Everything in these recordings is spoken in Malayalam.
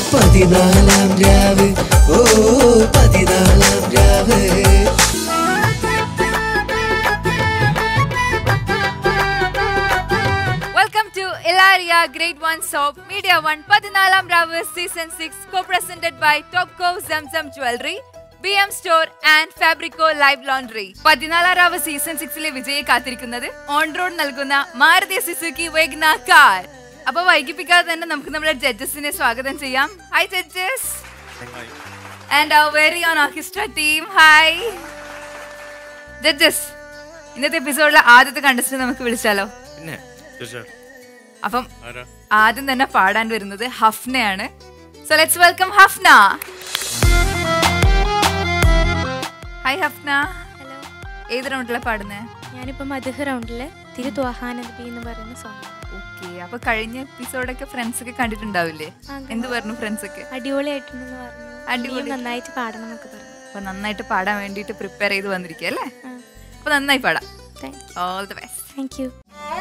പതിനാലാം രാവ് ഓ പതിനാലാം രാവ് welcome to Ilaria grade one soap media one പതിനാലാം രാവ് season six co presented by Topco Zamzam jewellery B M store and Fabrico live laundry പതിനാലാം രാവ് സീസൺ സിക്സിലെ വിജയെ കാത്തിരിക്കുന്നത് ഓൺ റോഡ് നൽകുന്ന മാരുതി സുസുക്കി വേഗ്ന കാർ അപ്പൊ വൈകിപ്പിക്കാതെ തന്നെ നമുക്ക് നമ്മുടെ ജഡ്ജസിനെ സ്വാഗതം ചെയ്യാം hi judges and our very own orchestra team hi judges ഇന്നത്തെ എപ്പിസോഡിലെ ആദ്യത്തെ കണ്ടസ്റ്റന്റ് നമുക്ക് വിളിച്ചാലോ പിന്നെ തീർച്ചയായിട്ടും അപ്പം ആരാ ആദ്യം തന്നെ പാടാൻ വരുന്നത് ഹഫ്നയാണ് so let's welcome Hafna hi Hafna hello ഏത് റൗണ്ടിലാണ് പാടുന്നത് ഞാനിപ്പോൾ മധുഹ റൗണ്ടില് തിരുത്വാഹാനബി എന്ന് പറയുന്ന സോങ് ഓക്കെ അപ്പൊ കഴിഞ്ഞ എപ്പിസോഡൊക്കെ ഫ്രണ്ട്സ് ഒക്കെ കണ്ടിട്ടുണ്ടാവില്ലേ ആ, എന്ത് പറഞ്ഞു ഫ്രണ്ട്സ് ഒക്കെ അടിപൊളിയായിട്ടുണ്ടെന്ന് പറഞ്ഞു അടിപൊളി. ഇനിയും നന്നായിട്ട് പാടണം എന്നൊക്കെ പറഞ്ഞു അപ്പൊ നന്നായിട്ട് പാടാൻ വേണ്ടിയിട്ട് പ്രിപ്പയർ ചെയ്ത് വന്നിരിക്കുക അല്ലേ ആ അപ്പൊ നന്നായി പാടാം thank all the best thank you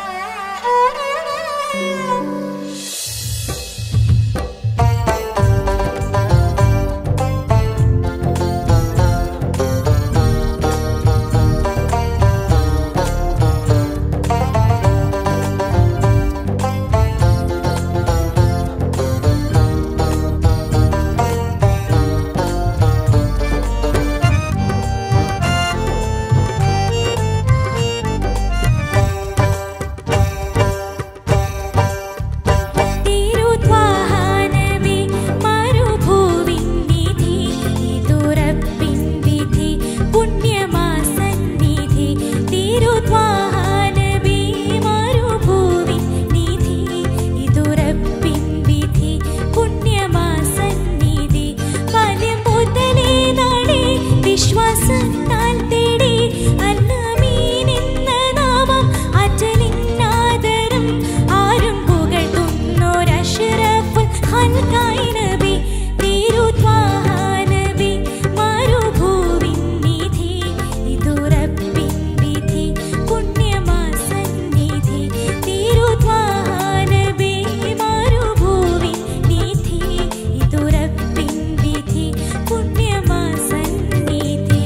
തിരുത്വാഹാനബി മരുഭൂവിൻ നിധി ഇതുറപ്പിൻ വിധി പുണ്യമാസന്നിധി തിരുത്വാഹാനബി മരുഭൂവിൻ നിധി ഇതുറപ്പിൻ വിധി പുണ്യമാസന്നിധി ബാല്യം മുതലേ നാളെ വിശ്വാസത്താൽ തേടി അന്നമീൻ എന്ന നാമം അറ്റലിന്നാദരം ആരും പുകഴ്ത്തുന്നൊരഷ്റഫുൽ ഖൽഖായി നബി തിരുത്വാഹാനബി മരുഭൂവിൻ നിധി ഇതുറപ്പിൻ വിധി പുണ്യമാസന്നിധി തിരുത്വാഹാനബി മരുഭൂവിൻ നിധി ഇതുറപ്പിൻ വിധി പുണ്യമാസന്നിധി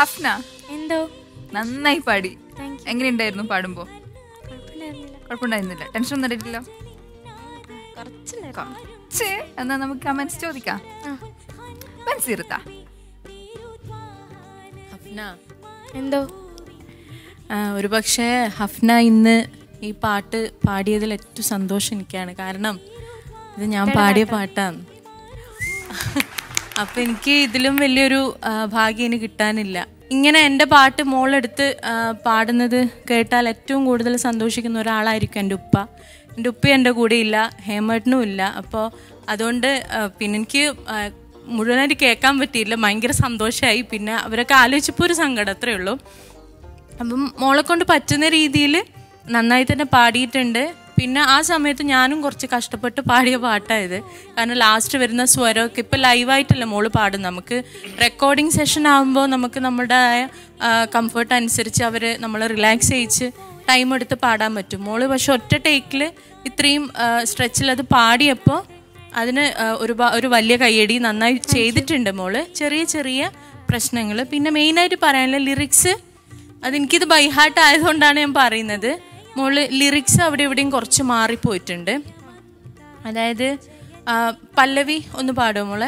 ഹഫ്ന എന്തോ നന്നായി പാടി താങ്ക് യു എങ്ങനെയുണ്ടായിരുന്നു പാടുമ്പോ കുഴപ്പമില്ലായിരുന്നില്ല കുഴപ്പമുണ്ടായിരുന്നില്ല ടെൻഷൻ ഒന്നും ഇട്ടിട്ടില്ലോ കുറച്ചില്ലായിരുന്നു ഛേ, എന്നാ നമുക്ക് കമന്റ്സ് ചോദിക്കാം ആ ബൻസീർത്ത ഹഫ്ന എന്തോ ആ, ഒരു പക്ഷേ ഹഫ്ന ഇന്ന് ഈ പാട്ട് പാടിയതിൽ ഏറ്റവും സന്തോഷം എനിക്കാണ് കാരണം ഇത് ഞാൻ പാടിയ പാട്ടാണ് അപ്പൊ എനിക്ക് ഇതിലും വലിയൊരു ആ, ഭാഗ്യം ഇനി കിട്ടാനില്ല ഇങ്ങനെ എൻ്റെ പാട്ട് മോളെടുത്ത് ആ, പാടുന്നത് കേട്ടാൽ ഏറ്റവും കൂടുതൽ സന്തോഷിക്കുന്ന ഒരാളായിരിക്കും എൻ്റെ ഉപ്പ എൻ്റെ ഉപ്പ എൻ്റെ കൂടെ ഇല്ല ഹേമേട്ടനും ഇല്ല അപ്പോൾ അതുകൊണ്ട് ആ, പിന്നെ എനിക്ക് ആ, മുഴുവനായിട്ട് കേൾക്കാൻ പറ്റിയില്ല ഭയങ്കര സന്തോഷമായി പിന്നെ അവരൊക്കെ ആലോചിച്ചപ്പോൾ ഒരു സങ്കടം അത്രേ ഉള്ളൂ അപ്പം മോളെ കൊണ്ട് പറ്റുന്ന രീതിയിൽ നന്നായി തന്നെ പാടിയിട്ടുണ്ട് പിന്നെ ആ സമയത്ത് ഞാനും കുറച്ച് കഷ്ടപ്പെട്ട് പാടിയ പാട്ടായത് കാരണം ലാസ്റ്റ് വരുന്ന സ്വരമൊക്കെ ഇപ്പം ലൈവായിട്ടല്ല മോള് പാടും നമുക്ക് റെക്കോർഡിംഗ് സെഷൻ ആകുമ്പോൾ നമുക്ക് നമ്മുടെ കംഫർട്ട് അനുസരിച്ച് അവർ നമ്മളെ റിലാക്സ് ചെയ്യിച്ച് ടൈം എടുത്ത് പാടാൻ പറ്റും മോള് പക്ഷെ ഒറ്റ ടേക്കിൽ ഇത്രയും സ്ട്രെച്ചിൽ അത് പാടിയപ്പോൾ അതിന് ആ, ഒരു ബ- ഒരു വലിയ കയ്യടി നന്നായി ചെയ്തിട്ടുണ്ട് മോള് ചെറിയ ചെറിയ പ്രശ്നങ്ങൾ പിന്നെ മെയിനായിട്ട് പറയാനുള്ള ലിറിക്സ് അതെനിക്കിത് ബൈഹാർട്ട് ആയതുകൊണ്ടാണ് ഞാൻ പറയുന്നത് മോള് ലിറിക്സ് അവിടെ ഇവിടെയും കുറച്ച് മാറിപ്പോയിട്ടുണ്ട് അതായത് ആ, പല്ലവി ഒന്ന് പാടുമോ മോളെ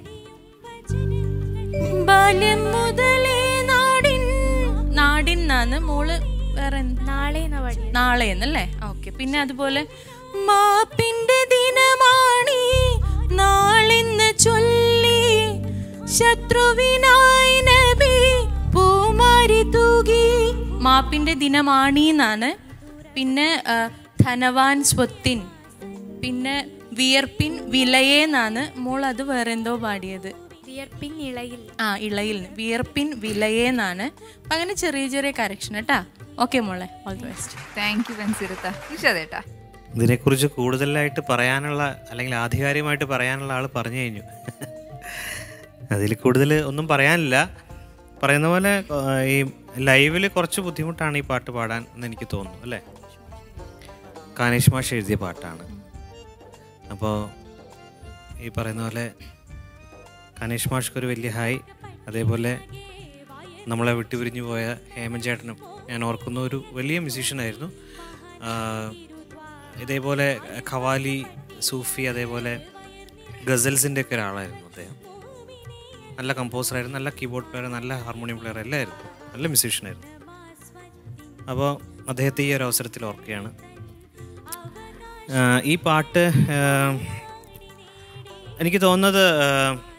ബാല്യം മുതലേ നാടിൻ നാടിൻ എന്നാണ് മോള് വേറെ എന്ത്? നാളെ എന്നാ പാടിയത് നാളെ എന്നല്ലേ ഓക്കെ പിന്നെ അതുപോലെ മാപ്പിന്റെ ദിനമാണി നാളെന്ന് ചൊല്ലി ശത്രുവിനായി നബി പൂമാരി തൂകി മാപ്പിന്റെ ദിനമാണി എന്നാണ് പിന്നെ ആ, ധനവാൻ സ്വത്തിൻ പിന്നെ വിയർപ്പിൻ വിലയേന്നാണ് മോൾ അത് വേറെ എന്തോ പാടിയത് വിയർപ്പിൻ ഇളയിൽ ആ ഇളയിൽ വിയർപ്പിൻ വിലയേന്നാണ് അപ്പൊ അങ്ങനെ ചെറിയ ചെറിയ കറക്ഷൻ കേട്ടാ ഓക്കെ മോളെ all the best thank you ബൻസീർത്ത നിഷാദേട്ടാ ഇതിനെക്കുറിച്ച് കൂടുതലായിട്ട് പറയാനുള്ള അല്ലെങ്കിൽ ആധികാരികമായിട്ട് പറയാനുള്ള ആൾ പറഞ്ഞു കഴിഞ്ഞു അതിൽ കൂടുതൽ ഒന്നും പറയാനില്ല പറയുന്ന പോലെ ആ, ഈ ലൈവിൽ കുറച്ച് ബുദ്ധിമുട്ടാണ് ഈ പാട്ട് പാടാൻ എന്ന് എനിക്ക് തോന്നുന്നു അല്ലേ കാനേഷ് മാഷ് എഴുതിയ പാട്ടാണ് അപ്പോൾ ഈ പറയുന്ന പോലെ കനേഷ് മാഷ്ക്ക് ഒരു വലിയ ഹായ് അതേപോലെ നമ്മളെ വിട്ടുപിരിഞ്ഞു പോയ ഹേമൻ ചേട്ടനും ഞാൻ ഓർക്കുന്ന ഒരു വലിയ മ്യൂസീഷ്യനായിരുന്നു ഇതേപോലെ ഖവാലി സൂഫി അതേപോലെ ഗസൽസിൻ്റെ ഒക്കെ ഒരാളായിരുന്നു അദ്ദേഹം നല്ല കമ്പോസറായിരുന്നു നല്ല കീബോർഡ് പ്ലെയർ നല്ല ഹാർമോണിയം പ്ലെയർ എല്ലായിരുന്നു നല്ല മ്യൂസീഷ്യനായിരുന്നു അപ്പോൾ അദ്ദേഹത്തെ ഈ ഒരു അവസരത്തിൽ ഓർക്കുകയാണ് ആ, ഈ പാട്ട് ആ, എനിക്ക് തോന്നുന്നത് ആ,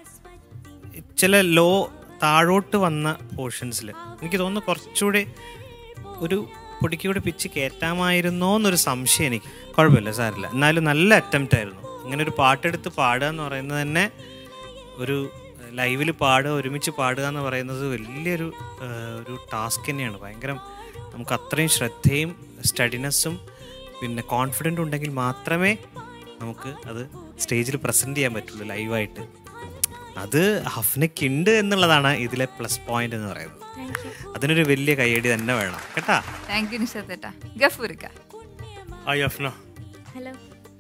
ചില ലോ താഴോട്ട് വന്ന പോർഷൻസിൽ എനിക്ക് തോന്നുന്നു കുറച്ചുകൂടി ഒരു പൊടിക്കൂടി പിച്ച് കയറ്റാമായിരുന്നോ എന്നൊരു സംശയം എനിക്ക് കുഴപ്പമില്ല സാരില്ല എന്നാലും നല്ല അറ്റംപ്റ്റ് ആയിരുന്നു ഇങ്ങനെ ഒരു പാട്ടെടുത്ത് പാടുക എന്ന് പറയുന്നത് തന്നെ ഒരു ലൈവിൽ പാടുക ഒരുമിച്ച് പാടുക എന്ന് പറയുന്നത് വലിയൊരു ആ, ഒരു ടാസ്ക് തന്നെയാണ് ഭയങ്കര നമുക്ക് അത്രയും ശ്രദ്ധയും സ്റ്റഡിനെസ്സും പിന്നെ കോൺഫിഡൻ്റ് ഉണ്ടെങ്കിൽ മാത്രമേ നമുക്ക് അത് സ്റ്റേജിൽ പ്രസൻറ്റ് ചെയ്യാൻ പറ്റുള്ളൂ ലൈവായിട്ട് അത് ഹഫ്നയ്ക്കുണ്ട് എന്നുള്ളതാണ് ഇതിലെ പ്ലസ് പോയിന്റ് എന്ന് പറയുന്നത് അതിനൊരു വലിയ കയ്യടി തന്നെ വേണം കേട്ടാ താങ്ക് യു നിഷാദേട്ടാ ഗഫൂർക്ക ഹായ് അഫ്ന ഹലോ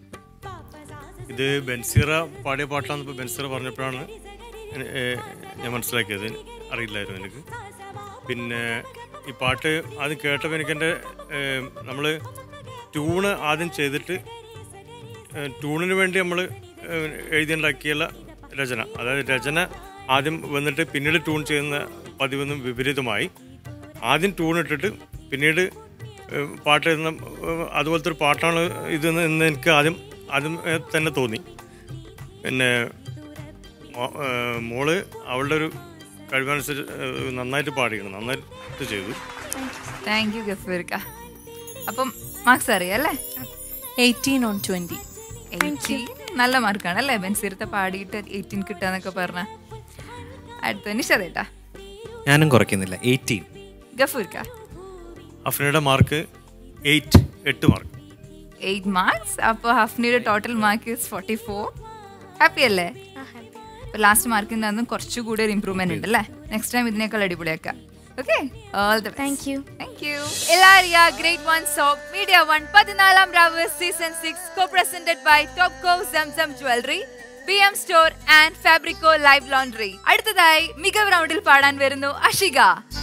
ഇത് ബെൻസീറ പാടിയ പാട്ടാണെന്ന് ഇപ്പോൾ ബെൻസീറ പറഞ്ഞപ്പോഴാണ് എ- ഏ, ഞാൻ മനസ്സിലാക്കിയത് അറിയില്ലായിരുന്നു എനിക്ക് പിന്നെ ഈ പാട്ട് ആദ്യം കേട്ടപ്പോൾ എനിക്ക് എൻ്റെ നമ്മൾ ട്യൂണ് ആദ്യം ചെയ്തിട്ട് ഏ, ട്യൂണിന് വേണ്ടി നമ്മൾ എഴുതിയുണ്ടാക്കിയുള്ള രചന അതായത് രചന ആദ്യം വന്നിട്ട് പിന്നീട് ട്യൂൺ ചെയ്യുന്ന പതിവെന്ന് വിപരീതമായി ആദ്യം ട്യൂൺ ഇട്ടിട്ട് പിന്നീട് ഏ, പാട്ട് എഴുതുന്ന ഏ, അതുപോലത്തെ ഒരു പാട്ടാണ് ഇതെന്ന് എന്ന് എനിക്ക് ആദ്യം ആദ്യം ഏ, തന്നെ തോന്നി പിന്നെ മോ- ഏ, മോള് അവളുടെ ഒരു കഴിവനുസരിച്ച് ഏ, നന്നായിട്ട് പാടിക്കണം നന്നായിട്ട് ചെയ്തു താങ്ക് യു ഗഫൂർക്ക അപ്പം മാർക്സ് അറിയാം അല്ലേ എയ്റ്റീൻ ഓൺ ട്വന്റി എയ്റ്റീൻ നല്ല മാർക്കാണ് അല്ലേ ബെൻസീർത്ത പാടിയിട്ട് എയ്റ്റീൻ കിട്ടാന്നൊക്കെ പറഞ്ഞ അടുത്ത നിഷാദേട്ടാ ഞാനും കുറയ്ക്കുന്നില്ല എയ്റ്റീൻ ഗഫൂർക്ക അഫ്നയുടെ മാർക്ക് എയ്റ്റ് എട്ട് മാർക്ക് എയ്റ്റ് മാർക്സ് അപ്പോൾ ഹഫ്നിയുടെ total mark forty four happy അല്ലേ ആ ഹാപ്പി അപ്പോൾ ലാസ്റ്റ് മാർക്കിൽ നിന്നും കുറച്ചുകൂടി ഒരു ഇമ്പ്രൂവ്മെന്റ് ഉണ്ട് അല്ലേ നെക്സ്റ്റ് ടൈം ഇതിനേക്കാൾ അടിപൊളിയാക്കാം okay all the thank you thank you Ilaria great one soap media one പതിനാലാം രാവ് season six co presented by Topco Zamzam jewellery B M store and Fabrico live laundry അടുത്തതായി മികവ് റൗണ്ടിൽ പാടാൻ വരുന്നു അഷിക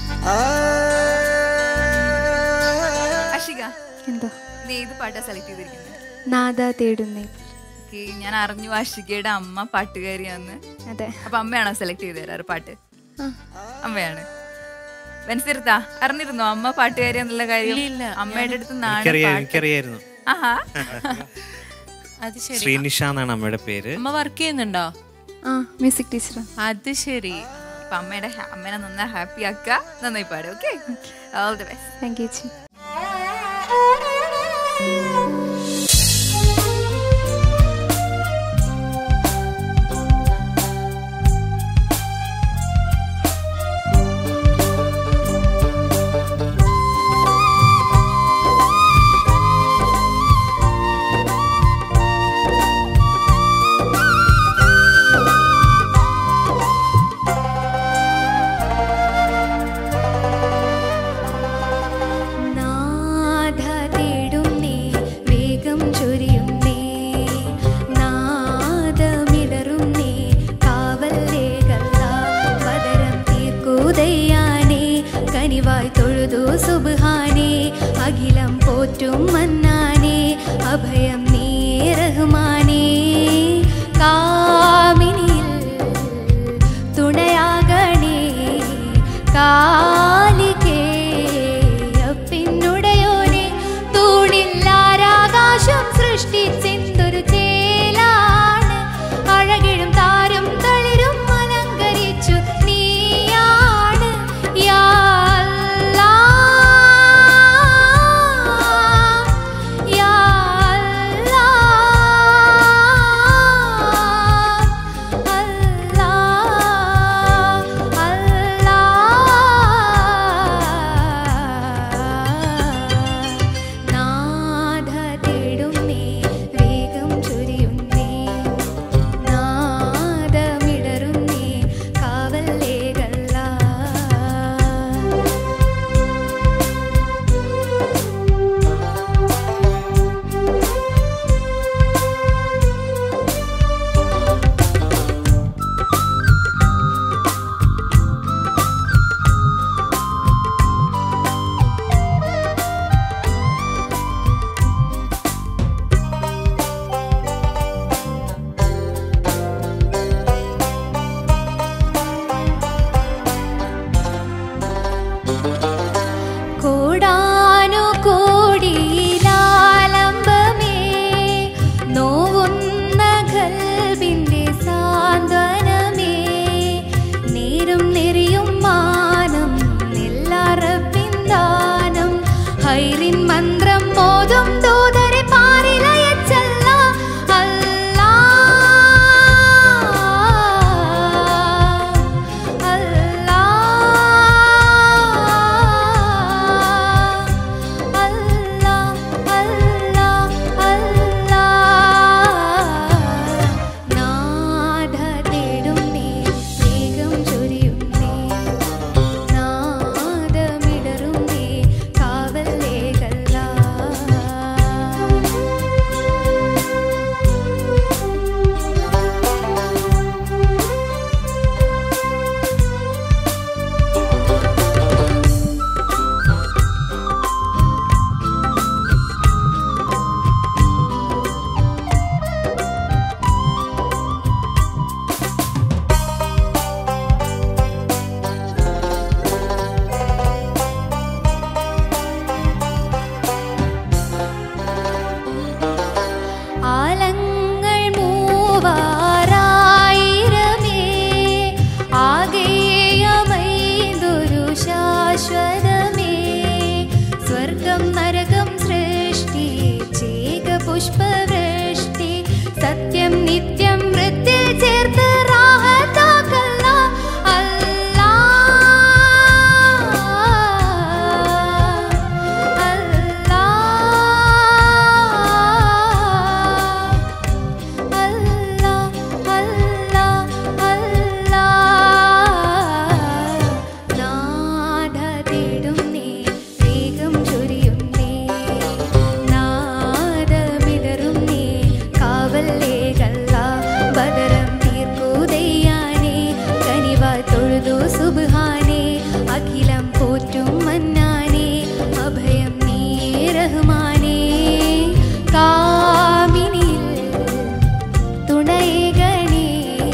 അഷിക എന്തോ നീ ഏത് പാട്ടാ സെലക്ട് ചെയ്തിരിക്കുന്നത് നാദ തേടുന്നേ ഓക്കേ, ഞാൻ അറിഞ്ഞു അഷികയുടെ അമ്മ പാട്ടുകാരിയാന്ന് അതെ അപ്പൊ അമ്മയാണോ സെലക്ട് ചെയ്ത് തരാറ് പാട്ട് ആ. അമ്മയാണ് ബെൻസിർത്ത അറിഞ്ഞിരുന്നോ അമ്മ പാട്ടുകാരി എന്നുള്ള കാര്യം ഇല്ല, അമ്മയുടെ അടുത്ത് നാളെ എനിക്കറിയാം പാട്ട് എനിക്കറിയായിരുന്നു ആഹാ അത് ശരി ശ്രീനിഷ എന്നാണ് അമ്മയുടെ പേര് അമ്മ വർക്ക് ചെയ്യുന്നുണ്ടോ ആ മ്യൂസിക് ടീച്ചർ അത് ശരി അപ്പൊ അമ്മയുടെ ഹാ- അമ്മേനെ നന്നായി ഹാപ്പി ആക്കുക നന്നായി പാടും okay all the best thank you ചേച്ചി നാഥ തേടുന്നേ വേഗം ചൊരിയുന്നേ നാദമിടറുന്നേ കാവല്ലേകല്ല പതരം തീർക്കൂതയ്യാനേ കനിവായി തൊഴുതു സുബ്ഹാനേ അഖിലം പോറ്റും മന്നാനേ അഭയം നീ റഹ്മാനേ കാമിനിയിൽ തുണയാകണേ കാലികേ പിന്നുടയോനെ തൂണില്ലാരാകാശം സൃഷ്ടിച്ചെന്തൊരു ചേലാണ് അഴകിഴും താരും തളിരും അലങ്കരിച്ചു നീയാണ് യാ അല്ലാ, യാ അല്ലാ, അല്ലാ, അല്ലാ. നാഥ തേടുന്നേ വേഗം ചൊരിയുന്നേ നാദമിടറുന്നേ കാവല്ലേകല്ല കോടാനു കോടിയിലാലംബമേ നോവുന്ന ഖൽബിന്റെ സാന്ത്വനമേ നേരും നെറിയും മാനം നെല്ലറപ്പിന്താനം ഹൈറിൻ മന്ത്രം മോതും ദൂതരെ പാരിലയച്ചല്ല അല്ലാ അല്ലാ അല്ലാ അല്ലാ അല്ലാ നാഥ തേടുന്നേ വേഗം ചൊരിയുന്നേ നാദമിടറുന്നേ കാവല്ലേകല്ല ആലങ്ങൾ മൂവാറായിരമേ ആകേയമൈന്തൊരു ശാശ്വതമേ സ്വർഗം നരകം സൃഷ്ടി ചേക പുഷ്പവൃഷ്ടി സത്യം നിത്യം വൃത്തിൽ ചേർത്ത് റാഹത്താക്കല്ല അല്ലാ അല്ലാ അല്ലാ അല്ലാ അല്ലാ നാഥ തേടുന്നേ വേഗം ചൊരിയുന്നേ നാദമിടറുന്നേ തൊഴുതു സുബ്ഹാനേ അഖിലം പോറ്റും മന്നാനേ അഭയം നീ റഹ്മാനേ കാമിനിൽ തുണൈകണേ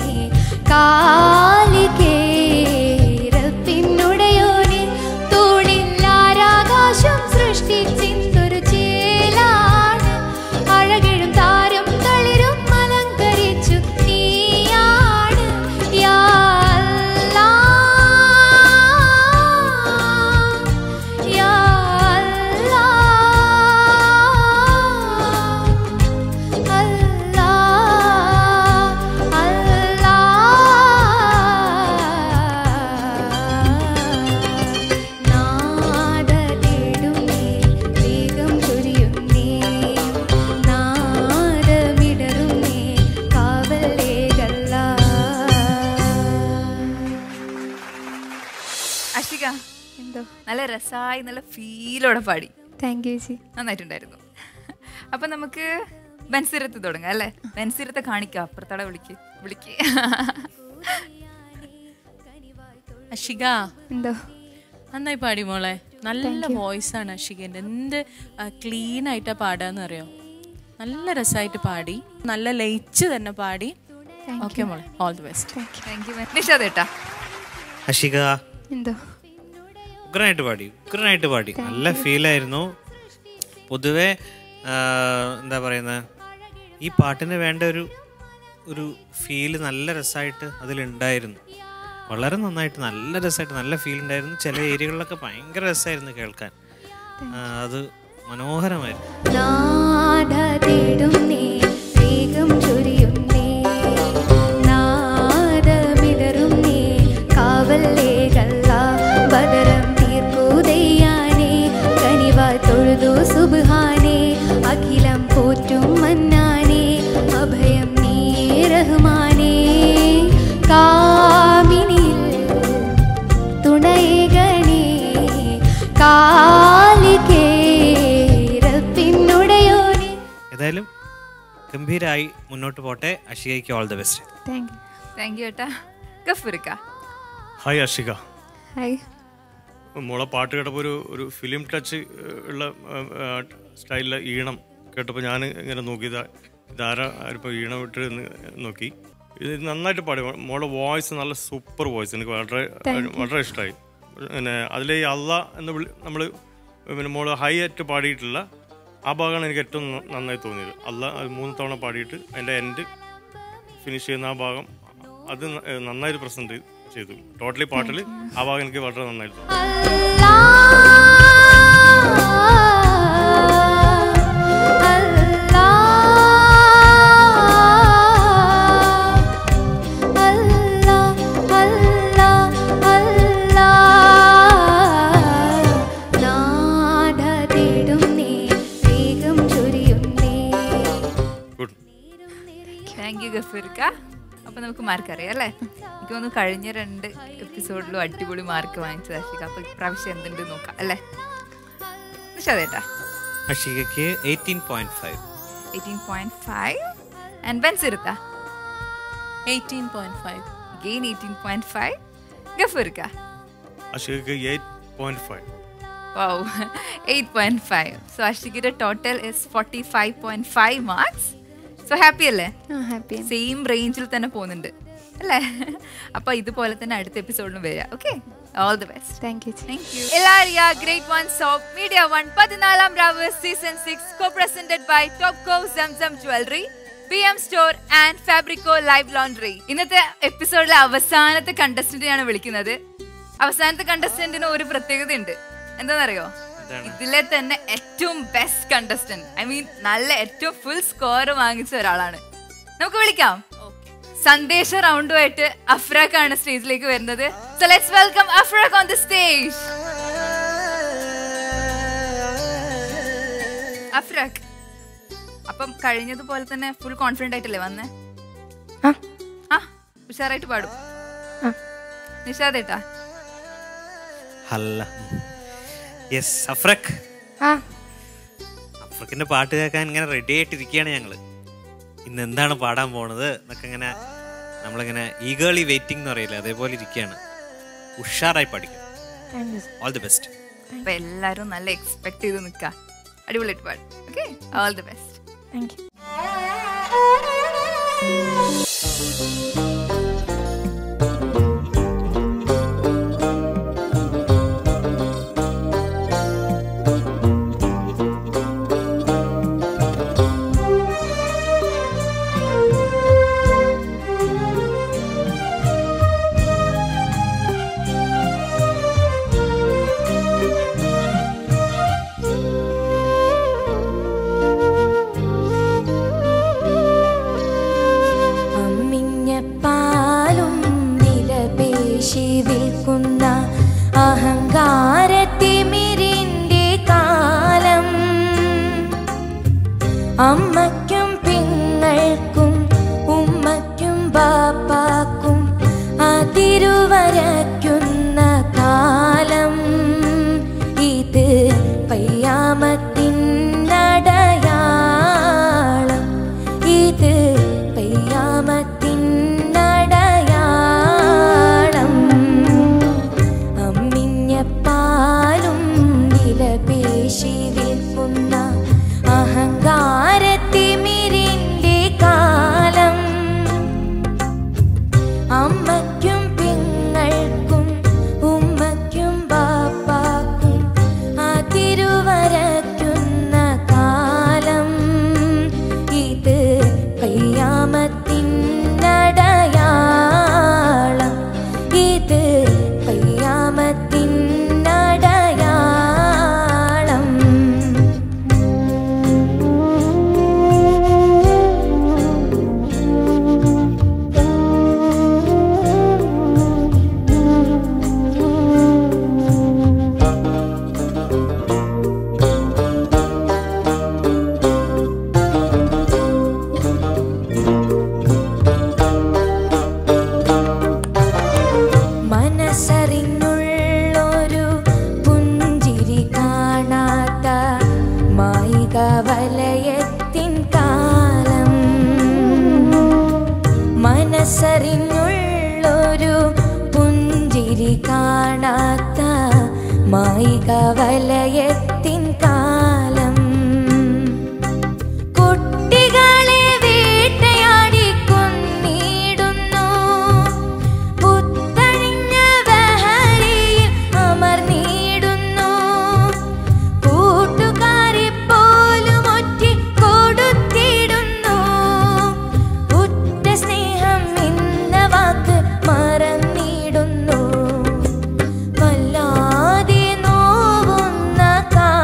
കാലികേരപ്പിന്നുടയോനെ തൂണില്ലാരാകാശം സൃഷ്ടിച്ചിന്തൊരു ചേലാണ് അഴകിഴും താരം തളിരും അലങ്കരിച്ചു നീയാണ് യാ അല്ലാ. യാ അല്ലാ. അല്ലാ അല്ലാ നാദ തേടുന്നേ വേഗം ചൊരിയുന്നേ നാദമിടറുന്നേ കാവലേകല്ല അഷിക എന്തോ നല്ല രസമായി നല്ല ഫീലോടെ പാടി താങ്ക് യു ചേച്ചി നന്നായിട്ടുണ്ടായിരുന്നു അപ്പൊ നമുക്ക് ബൻസിരത്ത് തുടങ്ങാം അല്ലേ ബൻസിരത്തെ കാണിക്കാം അപ്പുറത്തടെ വിളിക്ക് വിളിക്ക് അഷിക എന്തോ നന്നായി പാടി മോളെ നല്ല വോയിസ് ആണ് അഷികന്റെ എന്ത് ക്ലീൻ ആയിട്ടാ പാടാന്ന് അറിയോ നല്ല രസമായിട്ട് പാടി നല്ല ലയിച്ച് തന്നെ പാടി ഓക്കെ മോളെ all the best thank you Nishad ഏട്ടാ അഷിക എന്തോ ഉഗ്രനായിട്ട് പാടി ഉഗ്രനായിട്ട് പാടി നല്ല ഫീലായിരുന്നു പൊതുവെ ആ, എന്താ പറയുന്നത് ഈ പാട്ടിന് വേണ്ട ഒരു ഒരു ഫീല് നല്ല രസമായിട്ട് അതിലുണ്ടായിരുന്നു വളരെ നന്നായിട്ട് നല്ല രസമായിട്ട് നല്ല ഫീൽ ഉണ്ടായിരുന്നു ചില ഏരിയകളിലൊക്കെ ഭയങ്കര രസമായിരുന്നു കേൾക്കാൻ ആ, അത് മനോഹരമായിരുന്നു നാദ തേടുന്നേ വേഗം ചൊരിയുന്നേ നാദമിടറുന്നേ കാവല്ലേകല്ല ബദരം തീർക്കൂതയ്യാനേ കനിവാ തൊഴുതു സുബ്ഹാനേ അഖിലം പോറ്റും മന്നാനേ അഭയം നീ റഹ്മാനേ കാമിനിൽ തുണൈകണേ കാലികേരപ്പിന്നുടയോനെ ഏതായാലും ഗംഭീരമായി മുന്നോട്ട് പോട്ടെ അഷികയ്ക്ക് all the best thank you thank you ഏട്ടാ ഗഫുറിക്ക ഹായ് അർഷിക ഹായ് മോളെ പാട്ട് കേട്ടപ്പോൾ ഒരു ഒരു ഫിലിം ടച്ച് ഉള്ള സ്റ്റൈലിലെ ഈണം കേട്ടപ്പോൾ ഞാൻ ഇങ്ങനെ നോക്കിയത് ഇതാരാ ഇപ്പോൾ ഈണം ഇട്ട് എന്ന് നോക്കി ഇത് നന്നായിട്ട് പാടി മോളെ വോയിസ് നല്ല സൂപ്പർ വോയിസ് എനിക്ക് വളരെ വളരെ ഇഷ്ടമായി പിന്നെ അതിലെ ഈ അള്ള എന്ന് വിളി നമ്മൾ പിന്നെ മോള് ഹൈ ആയിട്ട് പാടിയിട്ടുള്ള ആ ഭാഗമാണ് എനിക്ക് ഏറ്റവും ന- നന്നായി തോന്നിയത് അല്ല അത് മൂന്ന് തവണ പാടിയിട്ട് അതിൻ്റെ എൻഡ് ഫിനിഷ് ചെയ്യുന്ന ആ ഭാഗം അത് ന- ഏഹ് നന്നായിട്ട് പ്രസൻറ്റ് ചെയ്തു ടോട്ടലി പാട്ടിൽ ആ ഭാഗം എനിക്ക് വളരെ നന്നായിട്ട് തോന്നി അല്ലാ അല്ലാ അല്ലാ അല്ലാ അല്ലാ നാദ തേടുന്നേ വേഗം ചൊരിയുന്നേ ഗുഡ് താങ്ക് യു ഗഫൂർക്ക അപ്പൊ നമുക്ക് മാർക്ക് അറിയാം അല്ലേ എനിക്ക് തോന്നുന്നു കഴിഞ്ഞ രണ്ട് എപ്പിസോഡിലും അടിപൊളി മാർക്ക് വാങ്ങിച്ചത് അഷിക അപ്പൊ ഇപ്രാവശ്യം എന്തുണ്ട് നോക്കാം അല്ലേ നിഷാദേട്ടാ അഷികയ്ക്ക് eighteen point five eighteen point five and ബെൻസിരുത്ത eighteen point five gain eighteen point five ഗഫൂർക്ക അഷികക്ക് eight point five Wow, 8.5. So Ashikയുടെ total is forty five point five marks so happy അല്ലേ ആ ഹാപ്പി സെയിം റേഞ്ചിൽ തന്നെ പോകുന്നുണ്ട് അല്ലേ അപ്പൊ ഇതുപോലെ തന്നെ അടുത്ത എപ്പിസോഡിലും വരിക okay all the best thank you Thank you. Ilaria Great One Soap Media One പതിനാലാം രാവ് season six co presented by Topco Zamzam jewellery B M store and Fabrico live laundry ഇന്നത്തെ എപ്പിസോഡിലെ അവസാനത്തെ കണ്ടസ്റ്റന്റിനെയാണ് വിളിക്കുന്നത് അവസാനത്തെ കണ്ടസ്റ്റന്റിന് ഒരു പ്രത്യേകത ഉണ്ട് എന്താണെന്നറിയോ ഇതിലെ തന്നെ ഏറ്റവും ബെസ്റ്റ് കണ്ടസ്റ്റന്റ് ഐ മീൻ നല്ല ഏറ്റവും ഫുൾ സ്കോർ വാങ്ങിച്ച ഒരാളാണ് നമുക്ക് വിളിക്കാം സന്ദേശ റൗണ്ടുമായിട്ട് അഫ്രാഖ് ആണ് സ്റ്റേജിലേക്ക് വരുന്നത് so let's welcome Afrakh on the stage Afrakh അപ്പം കഴിഞ്ഞതുപോലെ തന്നെ ഫുൾ കോൺഫിഡന്റ് ആയിട്ടല്ലേ വന്നേ ആ ആ ഉഷാറായിട്ട് പാടും ആ നിഷാദേട്ടാ അല്ല യെസ് അഫ്രഖ് ആ അഫ്രഖിന്റെ പാട്ട് കേൾക്കാൻ ഇങ്ങനെ റെഡി ആയിട്ടിരിക്കുകയാണ് ഞങ്ങള് ഇന്ന് എന്താണ് പാടാൻ പോണത് എന്നൊക്കെ ഇങ്ങനെ നമ്മളിങ്ങനെ ഈഗേളി വെയിറ്റിംഗ് എന്ന് പറയില്ലേ അതേപോലെ ഇരിക്കുകയാണ് ഉഷാറായി പഠിക്കും thank you all the best അപ്പൊ എല്ലാരും നല്ല എക്സ്പെക്ട് ചെയ്ത് നിൽക്കുക അടിപൊളിയായിട്ട് പാടും okay all the best thank you അമ്മിഞ്ഞപ്പാലും വിലപേശി വിൽക്കുന്ന അഹങ്കാരത്തിമിരിന്റെ കാലം അമ്മയ്ക്കും പിങ്ങൾക്കും ഉമ്മയ്ക്കും ബാപ്പാക്കും അതിരുവരയ്ക്കുന്ന കാലം ഇത് പയ്യാമത്തിനടയാളം ഇത് പയ്യാമത്തിനടയാളം അമ്മിഞ്ഞപ്പാലും വിലപേശി വിൽക്കുന്ന അഹങ്കാരത്തിമിരിന്റെ കാലം അമ്മയ്ക്കും പിങ്ങൾക്കും ഉമ്മയ്ക്കും ബാപ്പാക്കും അതിരുവരയ്ക്കുന്ന കാലം ഇത് പയ്യാമത്തിനടയാളം ഇത് പയ്യാമത്തിനടയാളം മനസ്സറിഞ്ഞുള്ളൊരു പുഞ്ചിരി കാണാത്ത മായിക വലയത്തിൻ കാലം മനസ്സറിഞ്ഞുള്ളൊരു പുഞ്ചിരി കാണാത്ത മായിക വലയത്തിൻ കാലം കുട്ടികളെ വേട്ടയാടി കൊന്നിടുന്നു പുത്തണിഞ്ഞ ബഹരിയിൽ അമർന്നിടുന്നു കൂട്ടുകാരെ പോലും ഒറ്റ കൊടുത്തിടുന്നു ഉറ്റ സ്നേഹം എന്ന വാക്ക് മറന്നിടുന്നു വല്ലാതെ നോവുന്ന കാ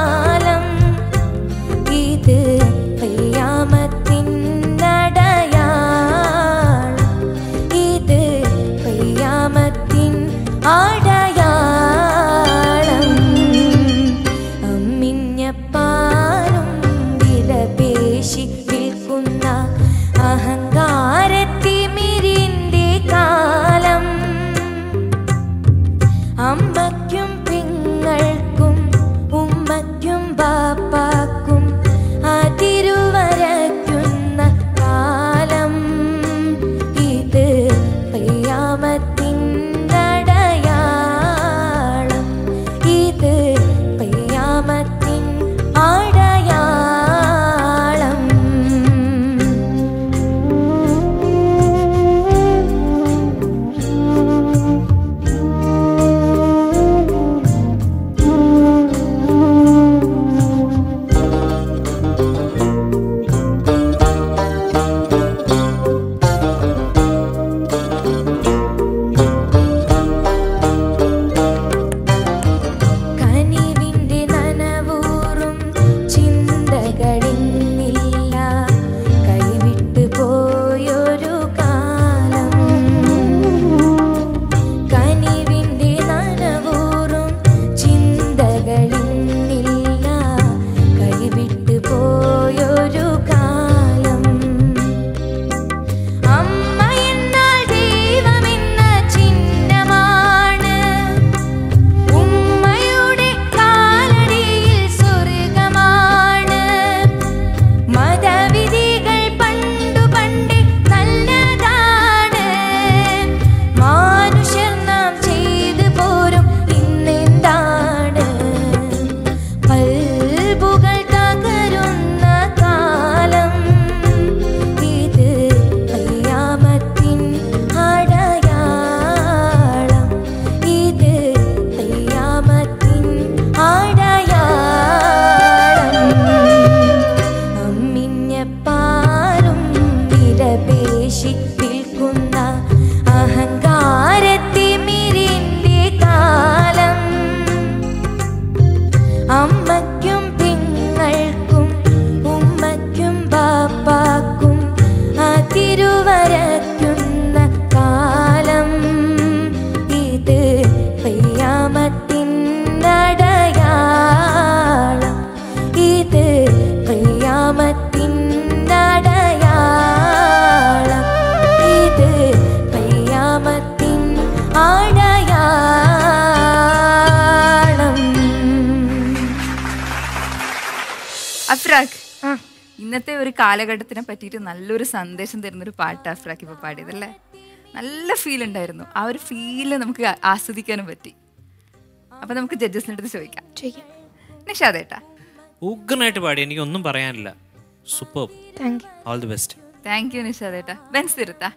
അഫ്രാഖ് ആ ഇന്നത്തെ ഒരു കാലഘട്ടത്തിനെ പറ്റിയിട്ട് നല്ലൊരു സന്ദേശം തരുന്നൊരു പാട്ട് അഫ്രാഖ് ഇപ്പോൾ പാടിയതല്ലേ നല്ല ഫീൽ ഉണ്ടായിരുന്നു ആ ഒരു ഫീല് നമുക്ക് ആ- ആസ്വദിക്കാനും പറ്റി അപ്പൊ നമുക്ക് ജഡ്ജസിൻ്റെ അടുത്ത് ചോദിക്കാം ചോദിക്കാം നിഷാദേട്ടാ ഉഗ്രനായിട്ട് പാടി എനിക്കൊന്നും പറയാനില്ല super thank you all the best thank you നിഷാദേട്ടാ ബെൻസ് തിരുത്താ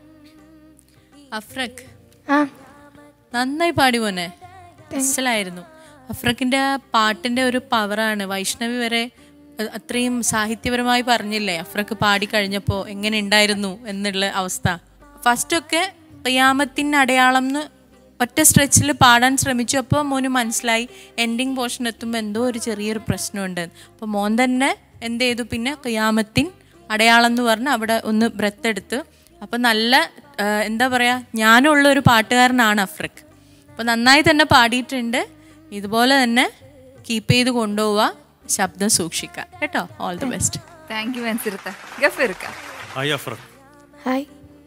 അഫ്രഖ് ആ നന്നായി പാടി പോനെ മനസ്സിലായിരുന്നു അഫ്രക്കിന്റെ ആ പാട്ടിന്റെ ഒരു പവറാണ് വൈഷ്ണവി വരെ അ- അത്രയും സാഹിത്യപരമായി പറഞ്ഞില്ലേ അഫ്രക്ക് പാടി കഴിഞ്ഞപ്പോ എങ്ങനെ ഉണ്ടായിരുന്നു എന്നുള്ള അവസ്ഥ ഫസ്റ്റൊക്കെ ഖിയാമത്തിന് അടയാളം എന്ന് ഒറ്റ സ്ട്രെച്ചിൽ പാടാൻ ശ്രമിച്ചു അപ്പോൾ മോന് മനസ്സിലായി എൻഡിങ് പോർഷൻ എത്തുമ്പോൾ എന്തോ ഒരു ചെറിയൊരു പ്രശ്നമുണ്ട് അപ്പോൾ മോൻ തന്നെ എന്ത് ചെയ്തു പിന്നെ ഖിയാമത്തിൻ അടയാളം എന്ന് പറഞ്ഞ് അവിടെ ഒന്ന് ബ്രത്ത് എടുത്ത് അപ്പം നല്ല ആ, എന്താ പറയുക ഞാനുള്ള ഒരു പാട്ടുകാരനാണ് അഫ്രക്ക് അപ്പോൾ നന്നായി തന്നെ പാടിയിട്ടുണ്ട് ഇതുപോലെ തന്നെ കീപ്പ് ചെയ്ത് കൊണ്ടുപോവുക ശബ്ദം സൂക്ഷിക്കുക കേട്ടോ all the best thank you ബെൻസ് തിരുത്ത ഗഫിർക്ക ഹായ് അഫ്രഖ് ഹായ്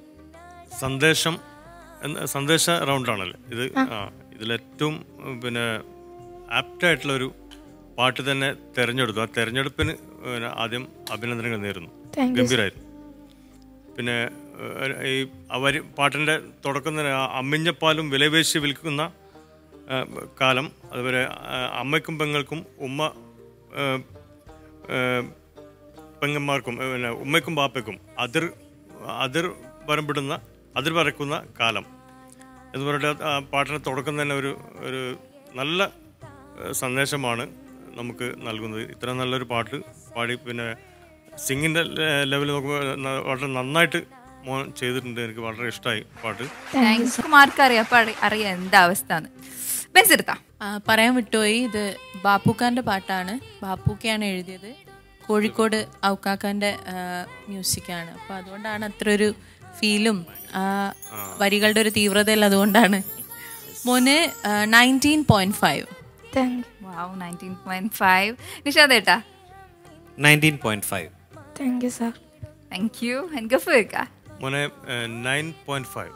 സന്ദേശം എന്ന സന്ദേശ റൗണ്ടാണല്ലേ ഇത് ആ ഇതിലേറ്റവും ഉം, പിന്നെ ആപ്റ്റായിട്ടുള്ളൊരു പാട്ട് തന്നെ തിരഞ്ഞെടുത്തു ആ തെരഞ്ഞെടുപ്പിന് പിന്നെ ആദ്യം അഭിനന്ദനങ്ങൾ നേരുന്നു Thank you, ഗംഭീരായിരുന്നു പിന്നെ ഏഹ്, ഈ അവർ പാട്ടിൻ്റെ തുടക്കം തന്നെ ആ അമ്മിഞ്ഞപ്പാലും വിലപേശി വിൽക്കുന്ന ഏഹ്, കാലം അതുപോലെ ആ, അമ്മയ്ക്കും പെങ്ങൾക്കും ഉമ്മ ഏഹ്, ഏഹ്, പെങ്ങന്മാർക്കും ഏഹ്, പിന്നെ ഉമ്മയ്ക്കും ബാപ്പയ്ക്കും അതിർ അതിർ വരമ്പിടുന്ന അതിർ വരക്കുന്ന കാലം എന്ന് പറഞ്ഞിട്ട് ആ പാട്ടിന് തുടക്കം തന്നെ ഒരു ഒരു നല്ല ഏഹ്, സന്ദേശമാണ് നമുക്ക് നൽകുന്നത് ഇത്ര നല്ലൊരു പാട്ട് പാടി പിന്നെ സിംഗിൻ്റെ ലെവൽ നോക്കുമ്പോൾ ന- വളരെ നന്നായിട്ട് മോൻ ചെയ്തിട്ടുണ്ട് എനിക്ക് വളരെ ഇഷ്ടമായി പാട്ട് താങ്ക്സ് കുമാർക്ക് അറിയാം അപ്പൊ അറി- അറിയാം എന്താ അവസ്ഥ എന്ന് ബെൻസ് തിരുത്താം ആ, പറയാൻ വിട്ടുപോയി ഇത് ബാപ്പുക്കാന്റെ പാട്ടാണ് ബാപ്പുക്കയാണ് എഴുതിയത് കോഴിക്കോട് ഔക്കാക്കാന്റെ മ്യൂസിക്കാണ് അപ്പോൾ അതുകൊണ്ടാണ് അത്ര ഒരു ഫീലും ആ വരികളുടെ ഒരു തീവ്രതയിൽ അതുകൊണ്ടാണ് മോന് nineteen point five thank you wow nineteen point five നിഷാദേട്ടാ nineteen point five thank you sir thank you എനിക്ക് ഗഫിർക്ക മോനെ nine point five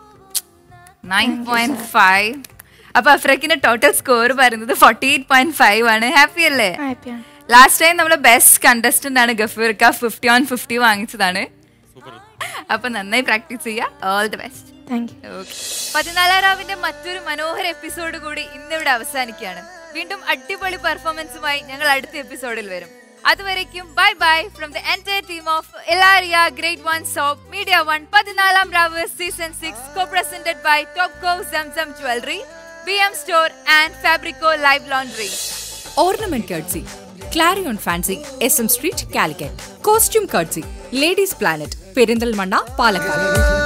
nine point five അപ്പൊ അഫ്രക്കിന്റെ ടോട്ടൽ സ്കോർ പറയുന്നത് ഫോർട്ടി എയ്റ്റ് പോയിന്റ് ഫൈവ് ആണ് ഹാപ്പി അല്ലേ ഹാപ്പിയാണ് ലാസ്റ്റ് ടൈം നമ്മുടെ ബെസ്റ്റ് കണ്ടസ്റ്റന്റ് ആണ് ഗഫീർക്ക ഫിഫ്റ്റി ഓൺ ഫിഫ്റ്റി വാങ്ങിച്ചതാണ് അപ്പൊ നന്നായി പ്രാക്ടീസ് ചെയ്യുക all the best thank you okay പതിനാലാം രാവിന്റെ മറ്റൊരു മനോഹര എപ്പിസോഡ് കൂടി ഇന്നിവിടെ അവസാനിക്കുകയാണ് വീണ്ടും അടിപൊളി പെർഫോമൻസുമായി ഞങ്ങൾ അടുത്ത എപ്പിസോഡിൽ വരും അതുവരേക്കും bye bye from the entire team of Ilaria great one soap media one പതിനാലാം രാവ് season six co presented by Topco Zamzam jewellery B M store and Fabrico live laundry ornament courtesy Clarion fancy S M street Calicut costume courtesy ladies planet Perinthalmanna Palakkad